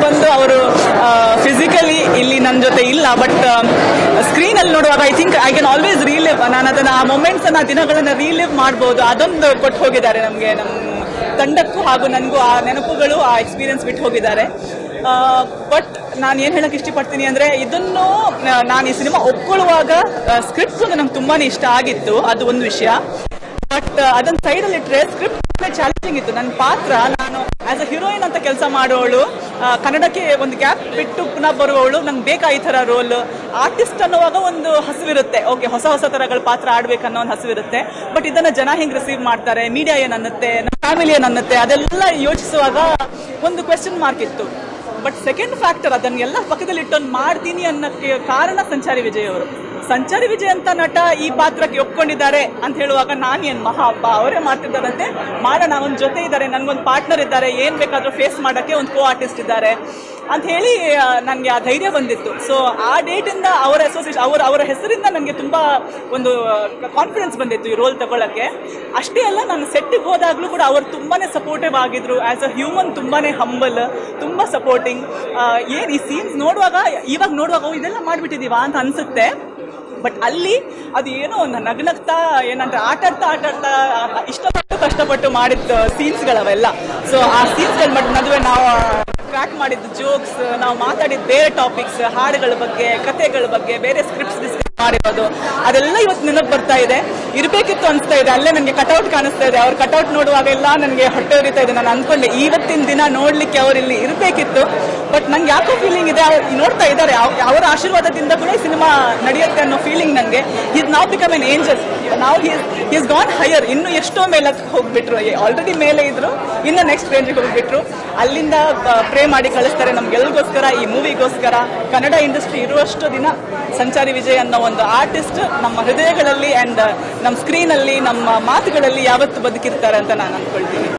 ಬಂದು ಅವರು ಫಿಸಿಕಲಿ ಇಲ್ಲಿ ನನ್ನ ಜೊತೆ ಇಲ್ಲ ಬಟ್ ಸ್ಕ್ರೀನ್ ಅಲ್ಲಿ ನೋಡುವಾಗ I think I can always relive ನಾನು ಅದನ್ನ ಆ ಮೊಮೆಂಟ್ಸ್ ಅನ್ನ ದಿನಗಳನ್ನ ರೀಲಿವ್ ಮಾಡಬಹುದು ಅದೊಂದು ಕೊಟ್ಟು ಹೋಗಿದ್ದಾರೆ ನಮಗೆ ನಮ್ಮ ತಂಡಕ್ಕೂ ಹಾಗೂ ನನಗೂ ಆ ನೆನಪುಗಳು ಆ ಎಕ್ಸ್ಪೀರಿಯನ್ಸ್ ಬಿಟ್ಟು ಹೋಗಿದ್ದಾರೆ ಬಟ್ ನಾನು ಏನು ಹೇಳಕ್ ಇಷ್ಟಪಡ್ತೀನಿ ಅಂದ್ರೆ ಇದನ್ನು ನಾನು ಈ ಸಿನಿಮಾ ಒಪ್ಕೊಳ್ಳುವಾಗ ಸ್ಕ್ರಿಪ್ಟ್ ಒಂದು ನಂಗೆ ತುಂಬಾನೇ ಇಷ್ಟ ಆಗಿತ್ತು ಅದು ಒಂದು ವಿಷಯ ಬಟ್ ಅದನ್ನ ಸೈಡ್ ಅಲ್ಲಿ ಇಟ್ಟರೆ ಸ್ಕ್ರಿಪ್ಟ್ ಚಾಲೆಂಜಿಂಗ್ ಇತ್ತು ನನ್ನ ಪಾತ್ರ ನಾನು ಆಸ್ ಅ ಹೀರೋಯಿನ್ ಅಂತ ಕೆಲಸ ಮಾಡೋಳು ಆ, ಕನ್ನಡಕ್ಕೆ ಒಂದು ಗ್ಯಾಪ್ ಬಿಟ್ಟು ಪುನಃ ಬರುವವಳು ನಂಗೆ ಬೇಕಾ ಈ ತರ ರೋಲ್ ಆರ್ಟಿಸ್ಟ್ ಅನ್ನುವಾಗ ಒಂದು ಹಸಿವಿರುತ್ತೆ ಓಕೆ ಹೊಸ ಹೊಸ ತರಗಳ ಪಾತ್ರ ಆಡ್ಬೇಕನ್ನೋ ಒಂದು ಹಸಿವಿರುತ್ತೆ ಬಟ್ ಇದನ್ನ ಜನ ಹೆಂಗ್ ರಿಸೀವ್ ಮಾಡ್ತಾರೆ ಮೀಡಿಯಾ ಏನ್ ಅನ್ನತ್ತೆ ನಮ್ಮ ಫ್ಯಾಮಿಲಿ ಏನ್ ಅನ್ನತ್ತೆ ಅದೆಲ್ಲ ಯೋಚಿಸುವಾಗ ಒಂದು ಕ್ವೆಶನ್ ಮಾರ್ಕ್ ಇತ್ತು ಬಟ್ ಸೆಕೆಂಡ್ ಫ್ಯಾಕ್ಟರ್ ಅದನ್ನೆಲ್ಲ ಪಕ್ಕದಲ್ಲಿ ಇಟ್ಟೊಂದು ಮಾಡ್ತೀನಿ ಅನ್ನಕ್ಕೆ ಕಾರಣ ಸಂಚಾರಿ ವಿಜಯ್ ಅವರು ಸಂಚಾರಿ ವಿಜಯ್ ಅಂತ ನಟ ಈ ಪಾತ್ರಕ್ಕೆ ಒಪ್ಕೊಂಡಿದ್ದಾರೆ ಅಂತ ಹೇಳುವಾಗ ನಾನು ಏನ್ ಮಹಾ ಹಬ್ಬ ಅವರೇ ಮಾಡ್ತಿದ್ದಾರಂತೆ ಮಾಡೋಣ ಒಂದು ಜೊತೆ ಇದ್ದಾರೆ ನನ್ಗೊಂದು ಪಾರ್ಟ್ನರ್ ಇದ್ದಾರೆ ಏನ್ ಬೇಕಾದ್ರೂ ಫೇಸ್ ಮಾಡಕ್ಕೆ ಒಂದು ಕೋ ಆರ್ಟಿಸ್ಟ್ ಇದ್ದಾರೆ ಅಂತ ಹೇಳಿ ನನಗೆ ಆ ಧೈರ್ಯ ಬಂದಿತ್ತು ಸೊ ಆ ಡೇಟ್ ಇಂದ ಅವರ ಅಸೋಸಿಯೇಷನ್ ಅವರ ಅವರ ಹೆಸರಿಂದ ನನಗೆ ತುಂಬಾ ಒಂದು ಕಾನ್ಫಿಡೆನ್ಸ್ ಬಂದಿತ್ತು ಈ ರೋಲ್ ತಗೊಳಕ್ಕೆ ಅಷ್ಟೇ ಅಲ್ಲ ನಾನು ಸೆಟ್ಟಿಗೆ ಹೋದಾಗ್ಲೂ ಕೂಡ ಅವರು ತುಂಬಾನೇ ಸಪೋರ್ಟಿವ್ ಆಗಿದ್ರು ಆಸ್ ಅ ಹ್ಯೂಮನ್ ತುಂಬಾನೇ ಹಂಬಲ್ ತುಂಬಾ ಸಪೋರ್ಟಿಂಗ್ ಏನ್ ಈ ಸೀನ್ಸ್ ನೋಡುವಾಗ ಇವಾಗ ನೋಡುವಾಗ ಓ, ಇದೆಲ್ಲ ಮಾಡ್ಬಿಟ್ಟಿದೀವಾ ಅಂತ ಅನ್ಸುತ್ತೆ ಬಟ್ ಅಲ್ಲಿ ಅದು ಏನೋ ಒಂದು ನಗ್ನಗ್ತಾ ಏನಂದ್ರೆ ಆಟಾಡ್ತಾ ಆಟಾಡ್ತಾ ಇಷ್ಟಪಟ್ಟು ಕಷ್ಟಪಟ್ಟು ಮಾಡಿದ ಸೀನ್ಸ್ಗಳವೆಲ್ಲ ಸೊ ಆ ಸೀನ್ಸ್ಗಳ ಮಟ್ ನಡುವೆ ನಾವು ಟ್ರ್ಯಾಕ್ ಮಾಡಿದ ಜೋಕ್ಸ್ ನಾವು ಮಾತಾಡಿದ ಬೇರೆ ಟಾಪಿಕ್ಸ್ ಹಾಡುಗಳ ಬಗ್ಗೆ ಕಥೆಗಳ ಬಗ್ಗೆ ಬೇರೆ ಸ್ಕ್ರಿಪ್ಟ್ಸ್ ಡಿಸ್ಕಸ್ ಮಾಡಿರೋದು ಅದೆಲ್ಲ ಇವತ್ತು ನೆನಪು ಬರ್ತಾ ಇದೆ ಇರಬೇಕಿತ್ತು ಅನಿಸ್ತಾ ಇದೆ ಅಲ್ಲೇ ನನಗೆ ಕಟೌಟ್ ಕಾಣಿಸ್ತಾ ಇದೆ ಅವ್ರ ಕಟೌಟ್ ನೋಡುವಾಗೆಲ್ಲ ನನಗೆ ಹೊಟ್ಟೆ ಉರಿತಾ ಇದೆ ನಾನು ಅನ್ಕೊಂಡೆ ಇವತ್ತಿನ ದಿನ ನೋಡ್ಲಿಕ್ಕೆ ಅವ್ರು ಇಲ್ಲಿ ಇರಬೇಕಿತ್ತು ಬಟ್ ನಂಗೆ ಯಾಕೋ ಫೀಲಿಂಗ್ ಇದೆ ಅವ್ರು ನೋಡ್ತಾ ಇದ್ದಾರೆ ಅವ್- ಅವರ ಆಶೀರ್ವಾದದಿಂದ ಕೂಡ ಈ ಸಿನಿಮಾ ನಡೆಯುತ್ತೆ ಅನ್ನೋ ಫೀಲಿಂಗ್ ನನಗೆ ಈಸ್ ನಾವ್ ಬಿಕಮ್ ಎನ್ ಏಂಜಲ್ ನಾವು ಈಸ್ ಗಾನ್ ಹೈಯರ್ ಇನ್ನು ಎಷ್ಟೋ ಮೇಲಕ್ಕೆ ಹೋಗ್ಬಿಟ್ರು ಆಲ್ರೆಡಿ ಮೇಲೆ ಇದ್ರು ಇನ್ನು ನೆಕ್ಸ್ಟ್ ರೇಂಜ್ಗೆ ಹೋಗ್ಬಿಟ್ರು ಅಲ್ಲಿಂದ ಪ್ರೇ ಮಾಡಿ ಕಳಿಸ್ತಾರೆ ನಮ್ಗೆಲ್ಗೋಸ್ಕರ ಈ ಮೂವಿಗೋಸ್ಕರ ಕನ್ನಡ ಇಂಡಸ್ಟ್ರಿ ಇರುವಷ್ಟು ದಿನ ಸಂಚಾರಿ ವಿಜಯ್ ಅನ್ನೋ ಒಂದು ಆರ್ಟಿಸ್ಟ್ ನಮ್ಮ ಹೃದಯಗಳಲ್ಲಿ ಅಂಡ್ ನಮ್ಮ ಸ್ಕ್ರೀನ್ ಅಲ್ಲಿ ನಮ್ಮ ಮಾತುಗಳಲ್ಲಿ ಯಾವತ್ತು ಬದುಕಿರ್ತಾರೆ ಅಂತ ನಾನು ಅನ್ಕೊಳ್ತೀನಿ